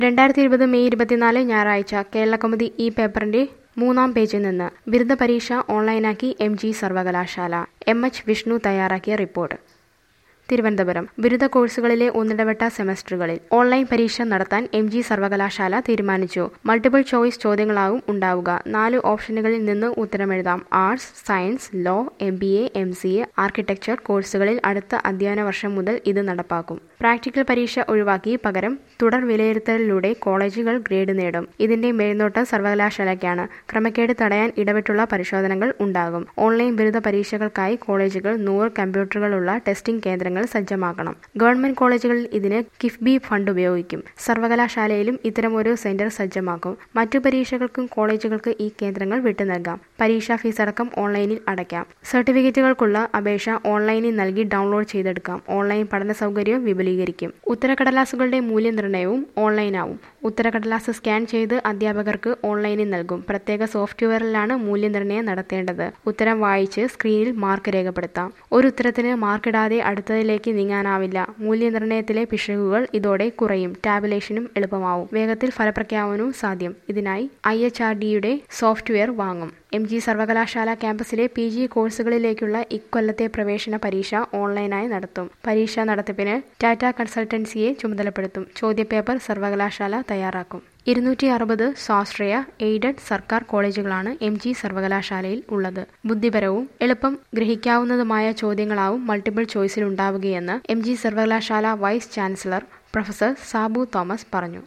രണ്ടായിരത്തി ഇരുപത് മെയ് ഇരുപത്തിനാല് ഞായറാഴ്ച കേരളകൗമുദി ഈ പേപ്പറിന്റെ മൂന്നാം പേജിൽ നിന്ന് ബിരുദ പരീക്ഷ ഓൺലൈനാക്കി എം ജി സർവകലാശാല എം എച്ച് വിഷ്ണു തയ്യാറാക്കിയ റിപ്പോർട്ട് തിരുവനന്തപുരം ബിരുദ കോഴ്സുകളിലെ ഒന്നിടവിട്ട സെമസ്റ്ററുകളിൽ ഓൺലൈൻ പരീക്ഷ നടത്താൻ എം ജി സർവകലാശാല തീരുമാനിച്ചു മൾട്ടിപ്പിൾ ചോയ്സ് ചോദ്യങ്ങളാവും ഉണ്ടാവുക നാല് ഓപ്ഷനുകളിൽ നിന്ന് ഉത്തരമെഴുതാം arts science law M B A M C A architecture കോഴ്സുകളിൽ അടുത്ത അധ്യയന വർഷം മുതൽ ഇത് നടപ്പാക്കും പ്രാക്ടിക്കൽ പരീക്ഷ ഒഴിവാക്കി പകരം തുടർ വിലയിരുത്തലിലൂടെ കോളേജുകൾ ഗ്രേഡ് നേടും ഇതിന്റെ മേൽനോട്ടം സർവകലാശാലയ്ക്കാണ് ക്രമക്കേട് തടയാൻ ഇടവിട്ടുള്ള പരിശോധനകൾ ഉണ്ടാകും ഓൺലൈൻ ബിരുദ പരീക്ഷകൾക്കായി കോളേജുകൾ നൂറ് കമ്പ്യൂട്ടറുകളുള്ള ടെസ്റ്റിംഗ് കേന്ദ്രങ്ങൾ സജ്ജമാക്കണം ഗവൺമെന്റ് കോളേജുകളിൽ ഇതിന് കിഫ്ബി ഫണ്ട് ഉപയോഗിക്കും സർവകലാശാലയിലും ഇത്തരമൊരു സെന്റർ സജ്ജമാക്കും മറ്റു പരീക്ഷകൾക്കും കോളേജുകൾക്ക് ഈ കേന്ദ്രങ്ങൾ വിട്ടു നൽകാം പരീക്ഷാ ഫീസ് അടക്കം ഓൺലൈനിൽ അടയ്ക്കാം സർട്ടിഫിക്കറ്റുകൾക്കുള്ള അപേക്ഷ ഓൺലൈനിൽ നൽകി ഡൗൺലോഡ് ചെയ്തെടുക്കാം ഓൺലൈൻ പഠന സൗകര്യം വിപുലീകരിക്കും ഉത്തരക്കടലാസുകളുടെ മൂല്യനിർണ്ണയവും ഓൺലൈനാവും ഉത്തരക്കടലാസ് സ്കാൻ ചെയ്ത് അധ്യാപകർക്ക് ഓൺലൈനിൽ നൽകും പ്രത്യേക സോഫ്റ്റ്വെയറിലാണ് മൂല്യനിർണ്ണയം നടത്തേണ്ടത് ഉത്തരം വായിച്ച് സ്ക്രീനിൽ മാർക്ക് രേഖപ്പെടുത്താം ഒരു ഉത്തരത്തിന് മാർക്കിടാതെ അടുത്തതിലേക്ക് നീങ്ങാനാവില്ല മൂല്യനിർണ്ണയത്തിലെ പിശകുകൾ ഇതോടെ കുറയും ടാബുലേഷനും എളുപ്പമാവും വേഗത്തിൽ ഫലപ്രഖ്യാപനവും സാധ്യം ഇതിനായി ഐ എച്ച് ആർ ഡിയുടെ സോഫ്റ്റ്വെയർ വാങ്ങും എം ജി സർവകലാശാല ക്യാമ്പസിലെ പി ജി കോഴ്സുകളിലേക്കുള്ള ഇക്കൊല്ലത്തെ പ്രവേശന പരീക്ഷ ഓൺലൈനായി നടത്തും പരീക്ഷാ നടത്തിപ്പിന് ടാറ്റ കൺസൾട്ടൻസിയെ ചുമതലപ്പെടുത്തും ചോദ്യപേപ്പർ സർവകലാശാല തയ്യാറാക്കും ഇരുന്നൂറ്റി അറുപത് സ്വാശ്രയ എയ്ഡഡ് സർക്കാർ കോളേജുകളാണ് എം ജി സർവകലാശാലയിൽ ഉള്ളത് ബുദ്ധിപരവും എളുപ്പം ഗ്രഹിക്കാവുന്നതുമായ ചോദ്യങ്ങളാവും മൾട്ടിപ്പിൾ ചോയ്സിൽ ഉണ്ടാവുകയെന്ന് എം ജി സർവകലാശാല vice chancellor professor Sabu Thomas പറഞ്ഞു